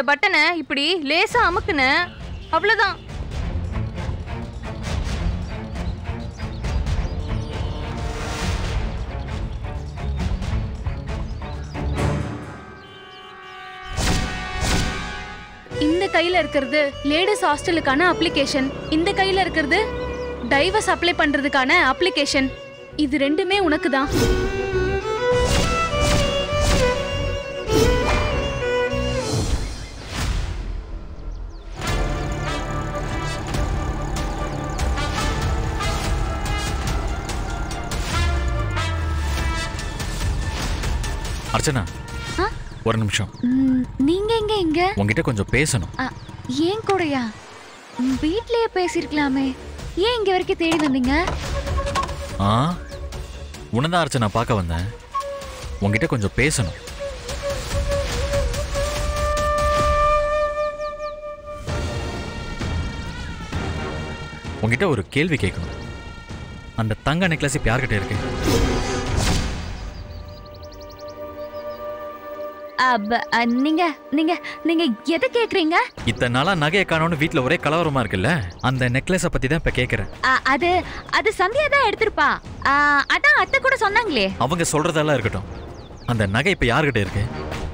பட்டனை இப்படி லேசா அமுக்குன அவ்வளவுதான் இந்த கையில இருக்கிறது லேடிஸ் ஹாஸ்டலுக்கான அப்ளிகேஷன் இந்த கையில இருக்கிறது டைவர்ஸ் அப்ளை பண்றதுக்கான அப்ளிகேஷன் இது ரெண்டுமே உனக்கு தான் அர்ச்சனா ஆ? ஒரு நிமிஷம் நீங்க எங்க இங்க உங்ககிட்ட கொஞ்சம் பேசணும் ஏன் கூடயா ம், வீட்லயே பேசிருக்கலாமே ஏன் இங்க வரைக்கும் தேடி வந்தீங்க ஆ உன்னதான் அர்ச்சனா பார்க்க வந்தேன் உங்ககிட்ட கொஞ்சம் பேசணும் உங்ககிட்ட ஒரு கேள்வி கேட்கணும் அந்த தங்க நெக்லஸ் இப்போ யார்கிட்ட இருக்கு அப், அ, நீங்க நீங்க நீங்க எதை கேக்குறீங்க இத்தனை நாளா நகையை காணோன்னு வீட்டில் ஒரே கலவரமா இருக்குல்ல அந்த நெக்லஸை பத்தி தான் இப்போ கேட்குறேன் அ, அது அது சந்தியா தான் எடுத்திருப்பா அ, அதான் அத்தை கூட சொன்னாங்களே அவங்க சொல்றதெல்லாம் இருக்கட்டும் அந்த நகை இப்போ யார்கிட்ட இருக்கு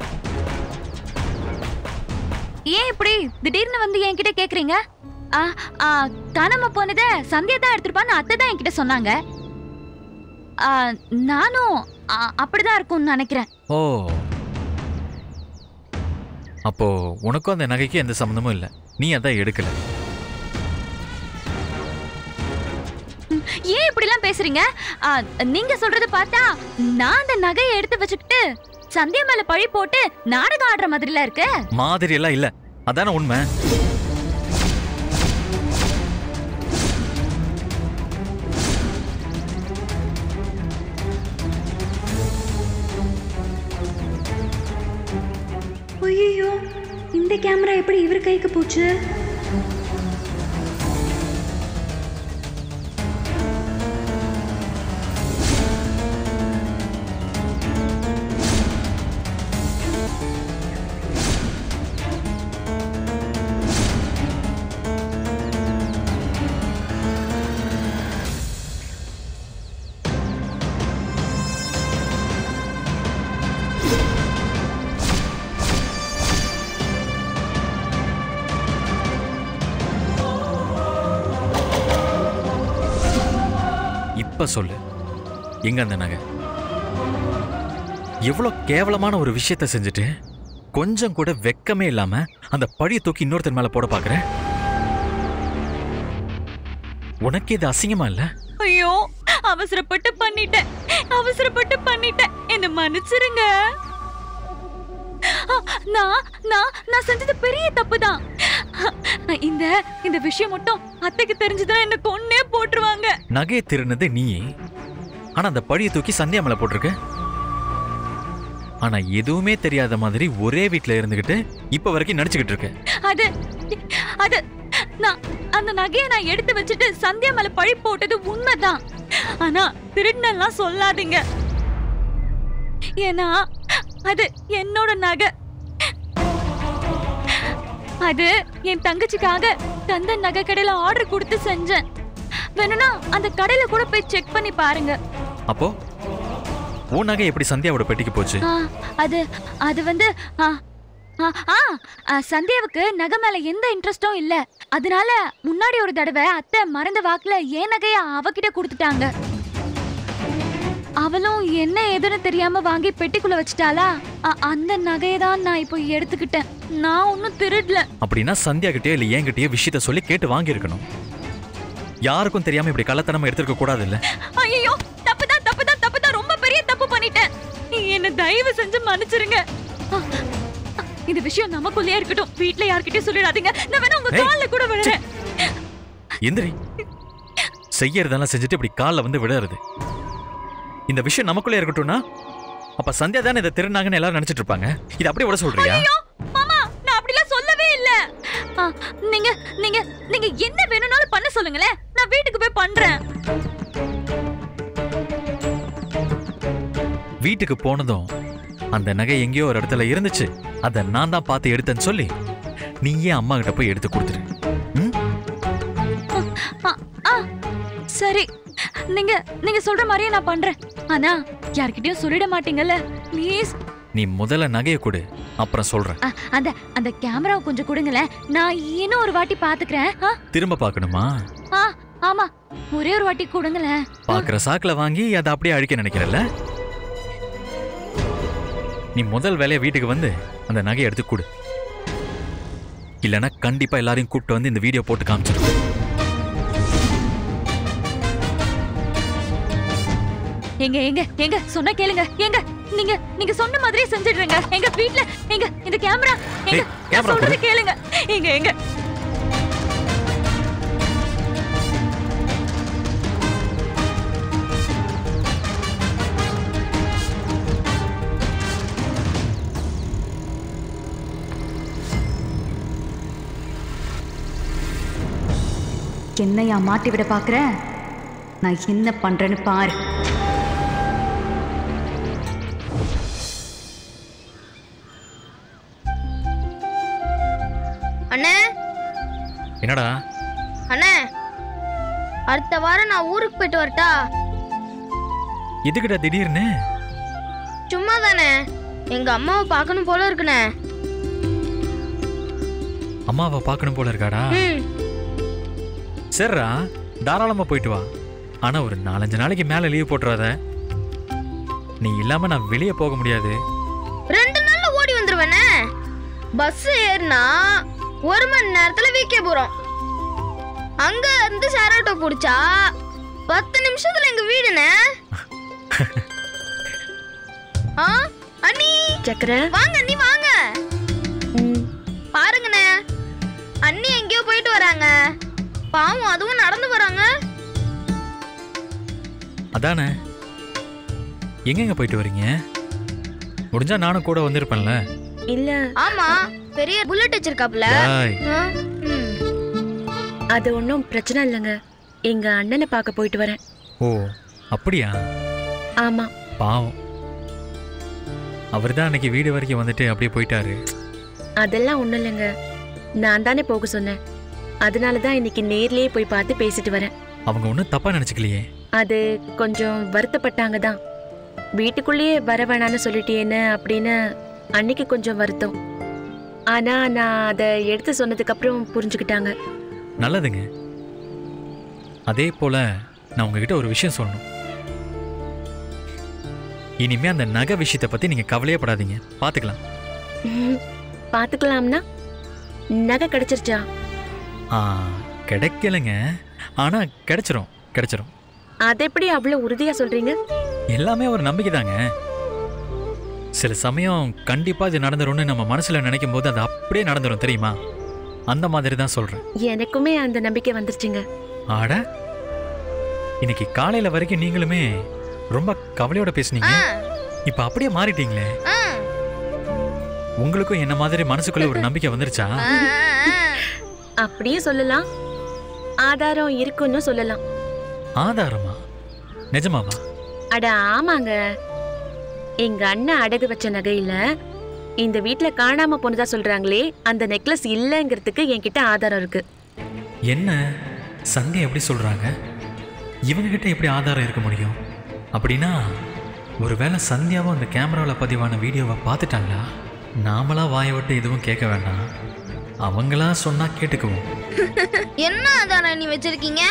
ஏன் இப்படி திடீர்னு வந்து என்கிட்ட கேக்குறீங்க ஆ, ஆ, காணாம போனத சந்தியா தான் எடுத்திருப்பான்னு அத்தை தான் என்கிட்ட சொன்னாங்க ஆ, நானும் ஆ, அப்படிதான் இருக்கும்னு நினைக்கிறேன் ஓ அப்போ உனக்கும் அந்த நகைக்கு எந்த சம்மந்தமும் இல்லை நீ அதான் எடுக்கல ம், ஏன் இப்படிலாம் பேசுறீங்க ஆ, நீங்க சொல்றத பார்த்தா நான் அந்த நகையை எடுத்து வச்சுக்கிட்டு சந்தியா மேல பழி போட்டு நாடகம் ஆடுற மாதிரில இருக்கு மாதிரி எல்லாம் இல்ல அதானே உண்மை ஐயோ இந்த கேமரா எப்படி இவர் கைக்கு போச்சு இப்ப சொல்லு எங்க அந்த நகை எவ்வளவு கேவலமான ஒரு விஷயத்த செஞ்சுட்டு கொஞ்சம் கூட வெக்கமே இல்லாம அந்த பழிய தூக்கி இன்னொருத்தர் மேல போட பாக்குற உனக்கு இது அசிங்கமா இல்ல ஐயோ அவசரப்பட்டு பண்ணிட்டேன் அவசரப்பட்டு பண்ணிட்டேன் என்ன மன்னிச்சிருங்க ஆ, நான் நான் நான் செஞ்சது பெரிய தப்பு தான் இந்த இந்த விஷயம் மட்டும் அத்தைக்கு தெரிஞ்சுதான் என்ன கொன்னே போட்டுருவாங்க நகையை திருநது நீயே ஆனா அந்த பழிய தூக்கி சந்தியா மேல போட்டிருக்க ஆனா எதுவுமே தெரியாத மாதிரி ஒரே வீட்ல இருந்துகிட்டு இப்ப வரைக்கும் நடிச்சுக்கிட்டு இருக்க அது அது நான் அந்த நகையை நான் எடுத்து வச்சுட்டு சந்தியா மேல பழி போட்டது உண்மைதான் ஆனா திருடனெல்லாம் சொல்லாதீங்க ஏன்னா அது என்னோட நகை அது என் தங்கச்சிக்காக தந்த நகை கடையில ஆர்டர் கொடுத்து செஞ்சேன் வேணும்னா அந்த கடையில கூட போய் செக் பண்ணி பாருங்க அப்போ உன் நகை எப்படி சந்தியாவோட பெட்டிக்கு போச்சு ஆ, அது அது வந்து ஆ, ஆ, ஆ, ஆ, சந்தியாவுக்கு நகை மேல எந்த இன்ட்ரெஸ்டும் இல்ல அதனால முன்னாடி ஒரு தடவை அத்தை மறந்த வாக்குல என் நகைய அவகிட்ட கொடுத்துட்டாங்க அவளும் என்ன ஏதுன்னு தெரியாம வாங்கி பெட்டிக்குள்ள வச்சுட்டாளா அ- அந்த நகையை தான் நான் இப்போ எடுத்துக்கிட்டேன் நான் ஒன்னும் திருடல அப்படின்னா சந்தியா கிட்டயோ இல்ல என்கிட்டயோ விஷயத்த சொல்லி கேட்டு வாங்கியிருக்கணும் யாருக்கும் தெரியாம இப்படி கள்ளத்தனமா எடுத்திருக்க கூடாது இல்ல ஐயோ தப்புதான் தப்புதான் தப்புதான் ரொம்ப பெரிய தப்பு பண்ணிட்டேன் என்ன தயவு செஞ்சு மன்னிச்சிருங்க ஆ, ஆ, இந்த விஷயம் நமக்குள்ளேயே இருக்கட்டும் வீட்ல யார்கிட்டயும் சொல்லிடாதீங்க நான் வேணா உங்க ஏய், கால்ல கூட விழுறேன் எந்திரி செய்யறதெல்லாம் செஞ்சுட்டு இப்படி கால்ல வந்து விடுறது இந்த விஷயம் நமக்குள்ளே இருக்கட்டும்னா அப்ப சந்தியா தானே இதை திருநாங்கன்னு எல்லாரும் நினைச்சிட்டு இருப்பாங்க இது அப்படியே விட சொல்றியா ஐயோ மாமா நான் அப்படிலாம் சொல்லவே இல்ல ஆ, நீங்க நீங்க நீங்க என்ன வேணும்னாலும் பண்ண சொல்லுங்களேன் நான் வீட்டுக்கு போய் பண்றேன் வீட்டுக்கு போனதும் அந்த நகை எங்கேயோ ஒரு இடத்துல இருந்துச்சு அதை நான் தான் பார்த்து எடுத்தேன்னு சொல்லி நீயே அம்மா கிட்ட போய் எடுத்து கொடுத்துரு ம்? ஆ, ஆ, சரி நீங்க நீங்க சொல்ற மாதிரியே நான் பண்றேன் ஆனா யார்கிட்டயும் சொல்லிட மாட்டீங்கல்ல ப்ளீஸ் நீ முதல்ல நகையை கொடு அப்புறம் சொல்றேன் அந்த அந்த கேமராவை கொஞ்சம் கொடுங்களேன் நான் இன்னும் ஒரு வாட்டி பாத்துக்கிறேன் ஆ, திரும்ப பார்க்கணுமா ஆ ஆமா ஒரே ஒரு வாட்டி கொடுங்களேன் பார்க்குற சாக்குல வாங்கி அதை அப்படியே அழிக்க நினைக்கிறல்ல நீ முதல் வேலையை வீட்டுக்கு வந்து அந்த நகையை எடுத்து கொடு இல்லைன்னா கண்டிப்பா எல்லாரையும் கூப்பிட்டு வந்து இந்த வீடியோ போட்டு காமிச்சிடும் எங்க எங்க எங்க சொன்னா கேளுங்க எங்க நீங்க நீங்க சொன்ன மாதிரியே செஞ்சிடுறீங்க எங்க வீட்ல எங்க இந்த கேமரா எங்க ஏய், நான் கேமரா சொல்றது கொடு. கேளுங்க எங்க எங்க என்னையா மாட்டி விட பார்க்குற நான் என்ன பண்றேன்னு பாரு அண்ணே என்னடா அண்ணே அடுத்த வாரம் நான் ஊருக்கு போயிட்டு வரட்டா எதுக்குடா திடீர்னு சும்மா தானே எங்க அம்மாவை பார்க்கணும் போல இருக்குண்ணே அம்மாவை பார்க்கணும் போல இருக்காடா ம் சரிடா தாராளமா போயிட்டு வா ஆனா ஒரு நாலஞ்சு நாளைக்கு மேல லீவ் போட்டுறாத நீ இல்லாம நான் வெளியே போக முடியாது ரெண்டு நாள்ல ஓடி வந்துருவேனே பஸ் ஏறினா ஒரு மணி நேரத்துல வீக்கே போறோம் அங்க இருந்து ஷேர் ஆட்டோ பிடிச்சா பத்து நிமிஷத்துல எங்க வீடுண்ணே ஆ அண்ணி சக்கர வாங்க அண்ணி வாங்க பாருங்கண்ணே அண்ணி எங்கேயோ போயிட்டு வராங்க பாவம் அதுவும் நடந்து வராங்க அதானே எங்கெங்க போயிட்டு வரீங்க முடிஞ்சா நானும் கூட வந்திருப்பேன்ல இல்ல ஆமா பெரிய புல்லட் வச்சிருக்காப்ல டேய், ஆ, ம். அது ஒன்றும் பிரச்சனை இல்லைங்க எங்க அண்ணனை பார்க்க போயிட்டு வரேன் ஓ அப்படியா ஆமா பாவம் அவர் தான் அன்னைக்கு வீடு வரைக்கும் வந்துட்டு அப்படியே போயிட்டாரு அதெல்லாம் ஒன்றும் இல்லைங்க நான் தானே போக சொன்னேன் அதனால தான் இன்னைக்கு நேர்லயே போய் பார்த்து பேசிட்டு வரேன் அவங்க ஒன்றும் தப்பா நினைச்சுக்கலையே அது கொஞ்சம் வருத்தப்பட்டாங்க தான் வீட்டுக்குள்ளேயே வர வேணான்னு சொல்லிட்டேன்னு அப்படின்னு அன்னைக்கு கொஞ்சம் வருத்தம் ஆனா நான் அதை எடுத்து சொன்னதுக்கு அப்புறம் புரிஞ்சுக்கிட்டாங்க நல்லதுங்க அதே போல நான் உங்ககிட்ட ஒரு விஷயம் சொல்லணும் இனிமே அந்த நகை விஷயத்தை பத்தி நீங்க கவலையே படாதீங்க பாத்துக்கலாம் ம், பாத்துக்கலாம்னா நகை கிடைச்சிருச்சா ஆ கிடைக்கலங்க ஆனா கிடைச்சிரும் கிடைச்சிரும் அது எப்படி அவ்வளவு உறுதியா சொல்றீங்க எல்லாமே ஒரு நம்பிக்கை தாங்க சில சமயம் கண்டிப்பா இது நடந்துரும்னு நம்ம மனசுல நினைக்கும் போது அது அப்படியே நடந்துரும் தெரியுமா அந்த மாதிரி தான் சொல்றேன் எனக்குமே அந்த நம்பிக்கை வந்துருச்சுங்க ஆட இன்னைக்கு காலையில வரைக்கும் நீங்களுமே ரொம்ப கவலையோட பேசுனீங்க ஆ, இப்ப அப்படியே மாறிட்டீங்களே ஆ, உங்களுக்கும் என்ன மாதிரி மனசுக்குள்ள ஒரு நம்பிக்கை வந்துருச்சா ஆ, ஆ. அப்படியே சொல்லலாம் ஆதாரம் இருக்குன்னு சொல்லலாம் ஆதாரமா நிஜமாவா அட ஆமாங்க எங்க அண்ணன் அடகு வச்ச நகையில இந்த வீட்ல காணாம போனதா சொல்றாங்களே அந்த நெக்லஸ் இல்லைங்கிறதுக்கு என்கிட்ட ஆதாரம் இருக்கு என்ன சங்கை எப்படி சொல்றாங்க இவங்க கிட்ட எப்படி ஆதாரம் இருக்க முடியும் அப்படின்னா ஒருவேளை சந்தியாவும் அந்த கேமராவில் பதிவான வீடியோவை பார்த்துட்டாங்களா நாமளா வாயை விட்டு எதுவும் கேட்க வேண்டாம் அவங்களா சொன்னா கேட்டுக்குவோம் என்ன ஆதாரம் நீ வச்சிருக்கீங்க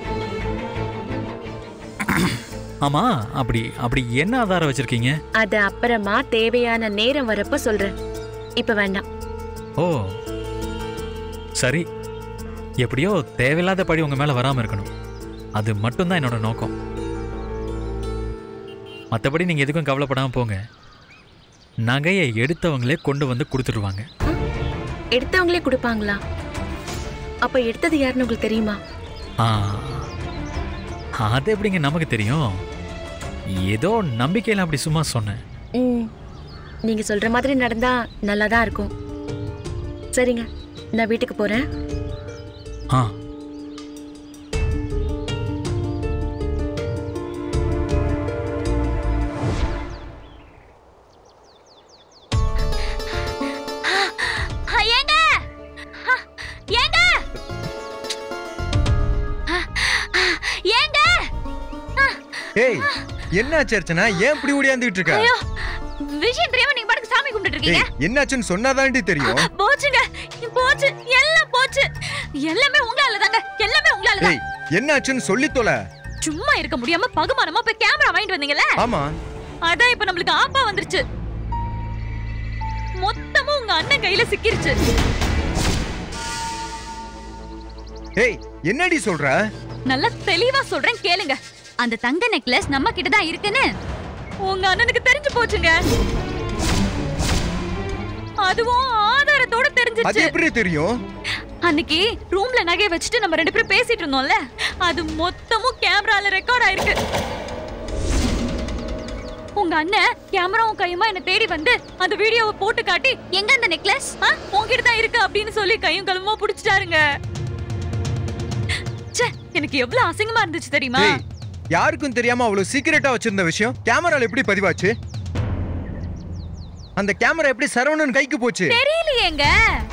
ஆமா அப்படி அப்படி என்ன ஆதாரம் வச்சிருக்கீங்க அது அப்புறமா தேவையான நேரம் வரப்ப சொல்றேன் இப்ப வேண்டாம் ஓ சரி எப்படியோ தேவையில்லாத பழி உங்க மேல வராம இருக்கணும் அது மட்டும்தான் என்னோட நோக்கம் மற்றபடி நீங்க எதுக்கும் கவலைப்படாம போங்க நகையை எடுத்தவங்களே கொண்டு வந்து கொடுத்துடுவாங்க எடுத்தவங்களே கொடுப்பாங்களா அப்ப எடுத்தது யாருன்னு உங்களுக்கு தெரியுமா ஆ அது எப்படிங்க நமக்கு தெரியும் ஏதோ நம்பிக்கையில அப்படி சும்மா சொன்னேன் ம் நீங்க சொல்ற மாதிரி நடந்தா நல்லா தான் இருக்கும் சரிங்க நான் வீட்டுக்கு போறேன் ஆ ஏய் என்னாச்சு அர்ச்சனா ஏன் இப்படி ஓடியாந்துட்டு இருக்க ஐயோ விஷயம் தெரியாம நீங்க பாட்டுக்கு சாமி கும்பிட்டு இருக்கீங்க ஏய் என்னாச்சுன்னு சொன்னாதாண்டி தெரியும் போச்சுங்க போச்சு எல்லாம் போச்சு எல்லாமே உங்களால தாங்க எல்லாமே உங்களால தான் ஏய் என்னாச்சுன்னு சொல்லி தொலை சும்மா இருக்க முடியாம பகுமானமா போய் கேமரா வாங்கிட்டு வந்தீங்கல்ல ஆமா அதான் இப்ப நம்மளுக்கு ஆப்பா வந்துருச்சு மொத்தமும் உங்க அண்ணன் கையில சிக்கிருச்சு ஏய் என்னடி சொல்ற நல்லா தெளிவா சொல்றேன் கேளுங்க அந்த தங்க நெக்லஸ் நம்ம கிட்ட தான் இருக்குன்னு உங்க அண்ணனுக்கு தெரிஞ்சு போச்சுங்க அதுவும் ஆதாரத்தோட அது தெரிஞ்சிருச்சு எப்படி தெரியும் அன்னைக்கு ரூம்ல நகையை வச்சுட்டு நம்ம ரெண்டு பேரும் பேசிட்டு இருந்தோம்ல அது மொத்தமும் கேமரால ரெக்கார்ட் ஆயிருக்கு உங்க அண்ணன் கேமராவும் கையுமா என்ன தேடி வந்து அந்த வீடியோவை போட்டு காட்டி எங்க அந்த நெக்லஸ் உங்ககிட்ட தான் இருக்கு அப்படின்னு சொல்லி கையும் கழுமா புடிச்சிட்டாருங்க ச்சே எனக்கு எவ்வளவு அசிங்கமா இருந்துச்சு தெரியுமா ஏய் யாருக்கும் தெரியாம அவ்வளவு சீக்கிரட்டா வச்சிருந்த விஷயம் கேமரால எப்படி பதிவாச்சு அந்த கேமரா எப்படி சரவணன் கைக்கு போச்சு தெரியலையேங்க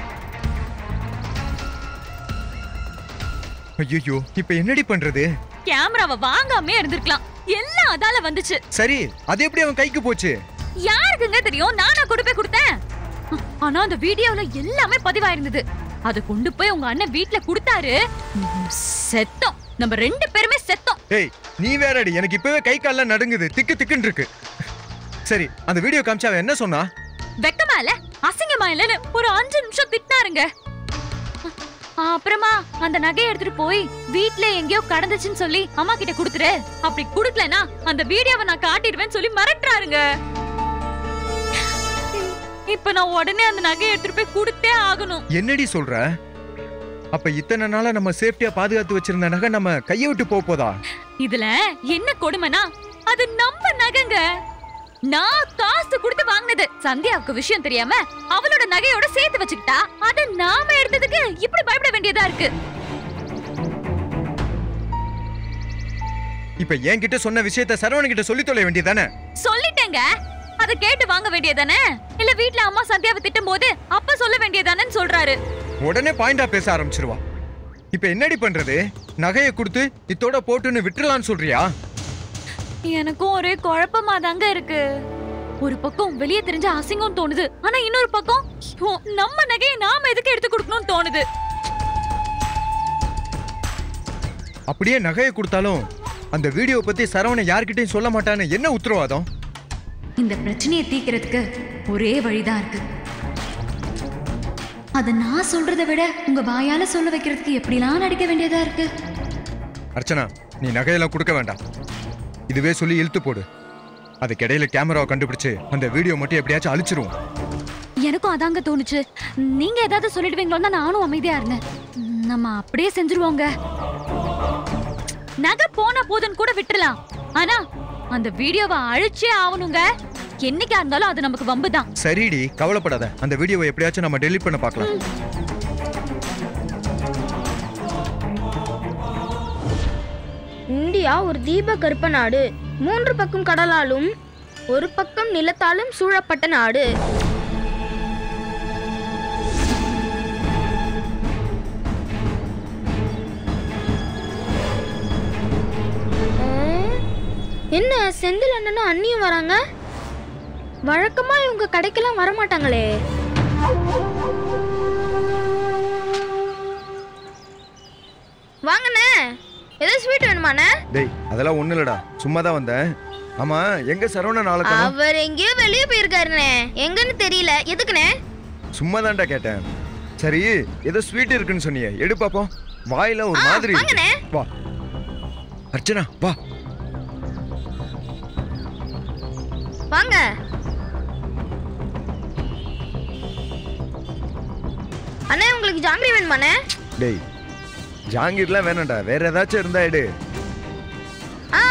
ஐயோ இப்ப என்னடி பண்றது கேமராவை வாங்காம இருந்திருக்கலாம் எல்லாம் அதால வந்துச்சு சரி அது எப்படி அவன் கைக்கு போச்சு யாருக்குங்க தெரியும் நானா கொண்டு போய் கொடுத்தேன் ஆனா அந்த வீடியோல எல்லாமே பதிவாயிருந்தது அத கொண்டு போய் உங்க அண்ணன் வீட்ல கொடுத்தாரு ம், செத்தோம் நம்ம ரெண்டு பேருமே செத்தோம் ஏய் நீ வேறடி எனக்கு இப்பவே கை கால்லாம் நடுங்குது திக்கு திக்குன்னு இருக்கு சரி அந்த வீடியோ காமிச்சா அவன் என்ன சொன்னா வெக்கமா இல்ல அசிங்கமா இல்லன்னு ஒரு அஞ்சு நிமிஷம் திட்டினாருங்க அ- அப்புறமா அந்த நகையை எடுத்துட்டு போய் வீட்ல எங்கேயோ கடந்துச்சுன்னு சொல்லி அம்மா கிட்ட கொடுத்துரு அப்படி குடுக்கலனா அந்த வீடியோவை நான் காட்டிடுவேன்னு சொல்லி மிரட்டுறாருங்க இப்ப நான் உடனே அந்த நகையை எடுத்துட்டு போய் கொடுத்தே ஆகணும் என்னடி சொல்ற அப்ப இத்தனை நாளா நம்ம சேஃப்டியா பாதுகாத்து வச்சிருந்த நகை நம்ம கையை விட்டு போக போதா இதுல என்ன கொடுமைனா அது நம்ம நகைங்க நான் காசு கொடுத்து வாங்கினது சந்தியாவுக்கு விஷயம் தெரியாம அவளோட நகையோட சேர்த்து வச்சுக்கிட்டா அத நாம எடுத்ததுக்கு இப்படி பயப்பட வேண்டியதா இருக்கு இப்ப என்கிட்ட சொன்ன விஷயத்த சரவணன் கிட்ட சொல்லி தொலை வேண்டியதானே சொல்லிட்டேங்க அத கேட்டு வாங்க வேண்டியதானே இல்ல வீட்ல அம்மா சந்தியாவை திட்டும் போது அப்ப சொல்ல வேண்டியதானேன்னு சொல்றாரு உடனே பாயிண்டா பேச ஆரம்பிச்சிருவா இப்ப என்னடி பண்றது நகையை கொடுத்து இத்தோட போட்டுன்னு விட்டுறலாம்னு சொல்றியா எனக்கும் ஒரே குழப்பமா தாங்க இருக்கு ஒரு பக்கம் வெளியே தெரிஞ்ச அசிங்கம் தோணுது ஆனா இன்னொரு பக்கம் ஐயோ, நம்ம நகையை நாம எதுக்கு எடுத்து கொடுக்கணும்னு தோணுது அப்படியே நகையை கொடுத்தாலும் அந்த வீடியோ பத்தி சரவணன் யார்கிட்டயும் சொல்ல மாட்டான்னு என்ன உத்தரவாதம் இந்த பிரச்சனையை தீர்க்கறதுக்கு ஒரே வழிதான் இருக்கு அதை நான் சொல்றதை விட உங்க வாயால சொல்ல வைக்கிறதுக்கு எப்படிலாம் நடிக்க வேண்டியதா இருக்கு அர்ச்சனா நீ நகையெல்லாம் கொடுக்க வேண்டாம் இதுவே சொல்லி இழுத்து போடு அதுக்கிடையில கேமராவை கண்டுபிடிச்சு அந்த வீடியோ மட்டும் எப்படியாச்சும் அழிச்சிருவோம் எனக்கும் அதாங்க தோணுச்சு நீங்க ஏதாவது சொல்லிடுவீங்களோன்னு தான் நானும் அமைதியா இருந்தேன் நம்ம அப்படியே செஞ்சுருவோங்க நகை போனா போதுன்னு கூட விட்டுறலாம் ஆனா அந்த வீடியோவை அழிச்சே ஆகணுங்க என்னைக்கா இருந்தாலும் அது நமக்கு வம்பு தான் சரிடி கவலைப்படாத அந்த வீடியோவை எப்படியாச்சும் நம்ம டெலீட் பண்ண பார்க்கலாம் இந்தியா ஒரு தீப கற்ப நாடு மூன்று பக்கம் கடலாலும் ஒரு பக்கம் நிலத்தாலும் சூழப்பட்ட நாடு அஹ், என்ன செந்தில் அண்ணனும் அண்ணியும் வராங்க வழக்கமா இவங்க கடைக்கெல்லாம் வர மாட்டாங்களே வாங்கண்ணே ஏதோ ஸ்வீட் வேணுமாண்ணே டேய் அதெல்லாம் ஒண்ணு இல்லடா சும்மா தான் வந்தேன் ஆமா எங்க சரவணன் நாளை காணோம்? அவர் எங்கேயோ வெளியே போயிருக்காருண்ணே எங்கன்னு தெரியல எதுக்குண்ணே சும்மா தான்டா கேட்டேன் சரி ஏதோ ஸ்வீட் இருக்குன்னு சொன்னியே எடு பாப்போம் வாயில ஒரு ஆ, மாதிரி இருக்கு. வாங்கண்ணே. வா அர்ச்சனா வா வாங்க அண்ணே உங்களுக்கு ஜாங்கிரி வேணுமாண்ணே டேய் ஜாங்கீர்லாம் வேணாம்டா வேற ஏதாச்சும் இருந்தா எடு ஆ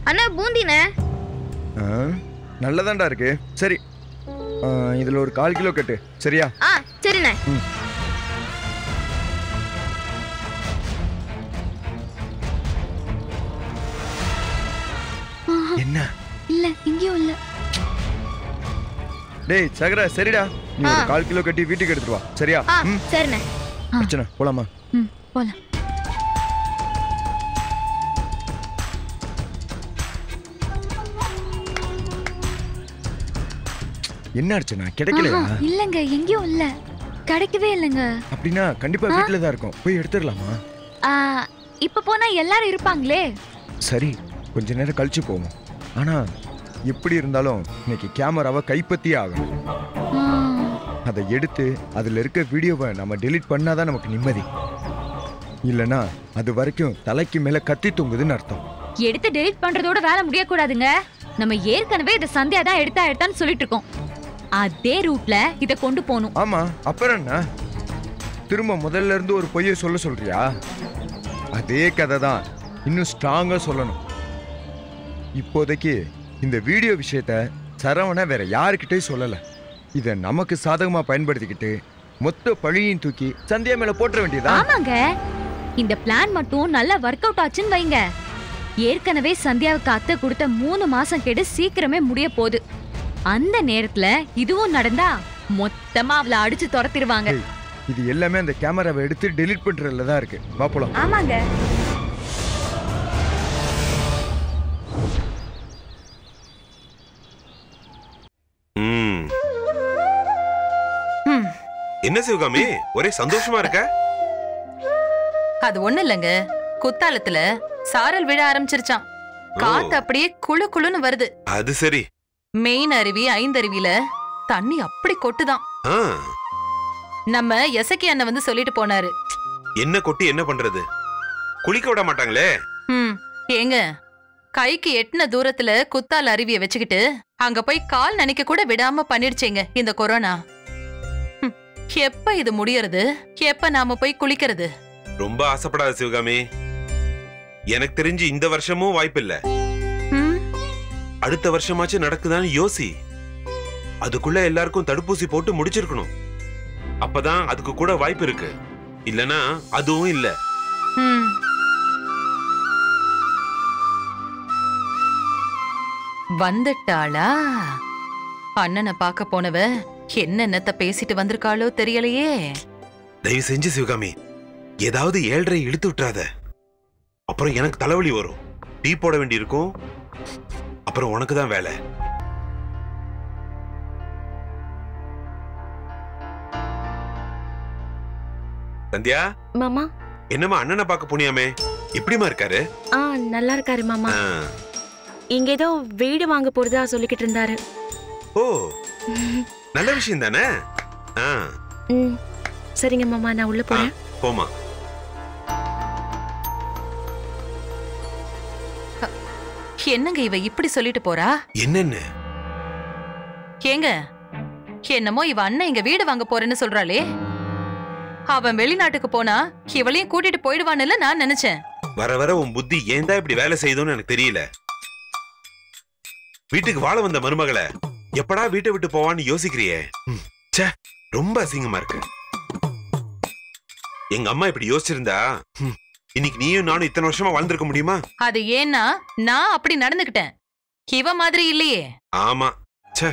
அண்ணா பூந்திண்ணே ஆ, நல்லதாண்டா இருக்கு சரி ஆ, இதுல ஒரு கால் கிலோ கட்டு சரியா ஆ சரிண்ணே என்ன இல்ல இங்கேயும் இல்ல டேய் சகரா சரிடா நீ ஒரு ஆ. கால் கிலோ கட்டி வீட்டுக்கு எடுத்துட்டு வா சரியா ஆ ம் சரிண்ணே அர்ச்சனா போலாமா ம் போலாம் என்ன அர்ச்சனா கிடைக்கலையா ஆஹா, இல்லங்க எங்கேயும் இல்ல கிடைக்கவே இல்லைங்க அப்படின்னா கண்டிப்பா வீட்டுல தான் இருக்கும் போய் எடுத்துடலாமா ஆ, இப்ப போனா எல்லாரும் இருப்பாங்களே சரி கொஞ்ச நேரம் கழிச்சு போவோம் ஆனா எப்படி இருந்தாலும் இன்னைக்கு கேமராவை கைப்பற்றியே ஆகணும் ஆ, அதை எடுத்து அதில் இருக்க வீடியோவை நம்ம டெலீட் பண்ணாதான் நமக்கு நிம்மதி இல்லைன்னா அது வரைக்கும் தலைக்கு மேலே கத்தி தொங்குதுன்னு அர்த்தம் எடுத்து டெலீட் பண்றதோட வேலை முடியக்கூடாதுங்க நம்ம ஏற்கனவே இதை சந்தியா தான் எடுத்தா எடுத்தான்னு சொல்லிட்டு இருக்கோம் அதே ரூட்ல இத கொண்டு போகணும் ஆமா அப்புறம் என்ன திரும்ப முதல்ல இருந்து ஒரு பொய்யை சொல்ல சொல்றியா அதே கதை தான் இன்னும் ஸ்ட்ராங்கா சொல்லணும் இப்போதைக்கு இந்த வீடியோ விஷயத்த சரவண வேற யாருக்கிட்டையும் சொல்லல இதை நமக்கு சாதகமா பயன்படுத்திக்கிட்டு மொத்த பழியையும் தூக்கி சந்தியா மேல போட்டுற வேண்டியதா ஆமாங்க இந்த பிளான் மட்டும் நல்லா ஒர்க் அவுட் ஆச்சுன்னு வைங்க ஏற்கனவே சந்தியாவுக்கு அத்தை கொடுத்த மூணு மாசம் கெடு சீக்கிரமே முடிய போகுது அந்த நேரத்துல இதுவும் நடந்தா மொத்தமா அவளை அடிச்சு துரத்திடுவாங்க ஏய், இது எல்லாமே அந்த கேமராவை எடுத்து டெலீட் பண்றதுல தான் இருக்கு வா போலாம் ஆமாங்க ம். என்ன சிவகாமி ஒரே சந்தோஷமா இருக்க அது ஒண்ணு இல்லைங்க குத்தாலத்துல சாரல் விழ ஆரம்பிச்சிருச்சான் காத்து அப்படியே குளு குளுன்னு வருது அது சரி மெயின் அருவி ஐந்தருவியில தண்ணி அப்படி கொட்டுதான் ஆ, நம்ம எசக்கி அண்ணன் வந்து சொல்லிட்டு போனாரு என்ன கொட்டி என்ன பண்றது குளிக்க விட மாட்டாங்களே ம் ஏங்க கைக்கு எட்டின தூரத்துல குத்தால அருவிய வச்சுக்கிட்டு அங்க போய் கால் நனைக்க கூட விடாம பண்ணிடுச்சேங்க இந்த கொரோனா ஹம், எப்ப இது முடியறது எப்ப நாம போய் குளிக்கிறது ரொம்ப ஆசைப்படாத சிவகாமி எனக்கு தெரிஞ்சு இந்த வருஷமும் வாய்ப்பில்ல ம், அடுத்த வருஷமாச்சும் நடக்குதான்னு யோசி அதுக்குள்ள எல்லாருக்கும் தடுப்பூசி போட்டு முடிச்சிருக்கணும் அப்பதான் அதுக்கு கூட வாய்ப்பு இருக்கு இல்லனா அதுவும் இல்ல ம். வந்துட்டாளா அண்ணனை பார்க்க போனவ என்னென்னத்த பேசிட்டு வந்திருக்காளோ தெரியலையே தயவு செஞ்சு சிவகாமி ஏதாவது ஏழ்ரை இழுத்து விட்டுறாத அப்புறம் எனக்கு தலைவலி வரும் டீ போட வேண்டியிருக்கும் அப்புறம் உனக்கு தான் வேலை சந்தியா மாமா என்னம்மா அண்ணனை பார்க்க போனியாமே எப்படிம்மா இருக்காரு ஆ நல்லா இருக்காரு மாமா ஆ. இங்க ஏதோ வீடு வாங்க போறதா சொல்லிக்கிட்டு இருந்தாரு ஓ நல்ல விஷயம் தானே ஆ ம் சரிங்க மாமா நான் உள்ள போறேன் போமா என்னங்க இவ இப்படி சொல்லிட்டு போறா என்னன்னு ஏங்க என்னமோ இவ அண்ணன் இங்க வீடு வாங்க போறேன்னு சொல்றாளே அவன் வெளிநாட்டுக்கு போனா இவளையும் கூட்டிட்டு போயிடுவான்னுல நான் நினைச்சேன் வர வர உன் புத்தி ஏன் தான் இப்படி வேலை செய்யுதுன்னு எனக்கு தெரியல வீட்டுக்கு வாழ வந்த மருமகளை எப்படா வீட்டை விட்டு போவான்னு யோசிக்கிறியே ம், ச்சே ரொம்ப அசிங்கமா இருக்கு எங்க அம்மா இப்படி யோசிச்சிருந்தா ம், இன்னைக்கு நீயும் நானும் இத்தனை வருஷமா வாழ்ந்திருக்க முடியுமா அது ஏன்னா நான் அப்படி நடந்துக்கிட்டேன் இவ மாதிரி இல்லையே ஆமா ச்சே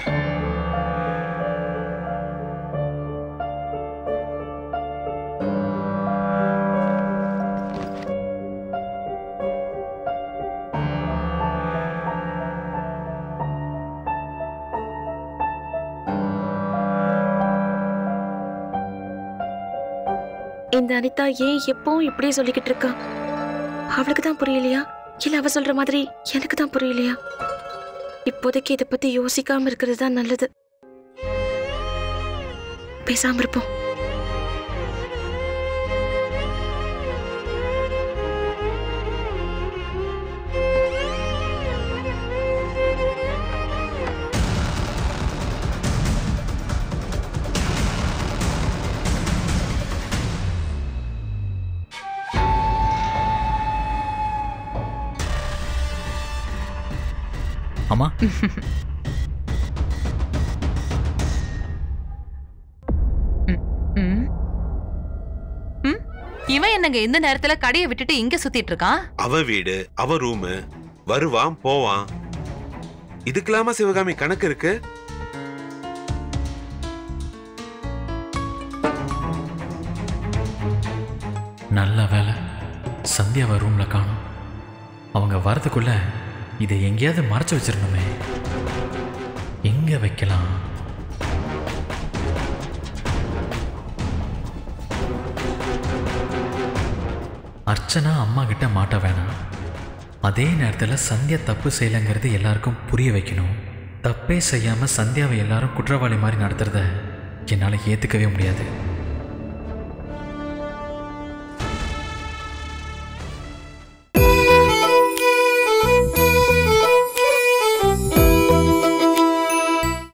இந்த அனிதா ஏன் எப்பவும் இப்படியே சொல்லிக்கிட்டு இருக்கா அவளுக்கு தான் புரியலையா இல்ல அவ சொல்ற மாதிரி எனக்கு தான் புரியலையா இப்போதைக்கு இதை பத்தி யோசிக்காம இருக்கிறது தான் நல்லது பேசாம இருப்போம் அம்மா ம். ம்? இவன் என்னங்க இந்த நேரத்துல கடையை விட்டுட்டு இங்க சுத்திட்டு இருக்கான் அவ வீடு அவ ரூமு வருவான் போவான் இதுக்கெல்லாமா சிவகாமி கணக்கு இருக்கு நல்ல வேலை சந்தியாவை ரூம்ல காணும் அவங்க வரதுக்குள்ள இதை எங்கேயாவது மறைச்சு வச்சிடணுமே எங்க வைக்கலாம் அர்ச்சனா அம்மா கிட்ட மாட்ட வேணாம் அதே நேரத்தில் சந்தியா தப்பு செய்யலைங்கிறது எல்லாருக்கும் புரிய வைக்கணும் தப்பே செய்யாமல் சந்தியாவை எல்லாரும் குற்றவாளி மாதிரி நடத்துறத என்னால் ஏற்றுக்கவே முடியாது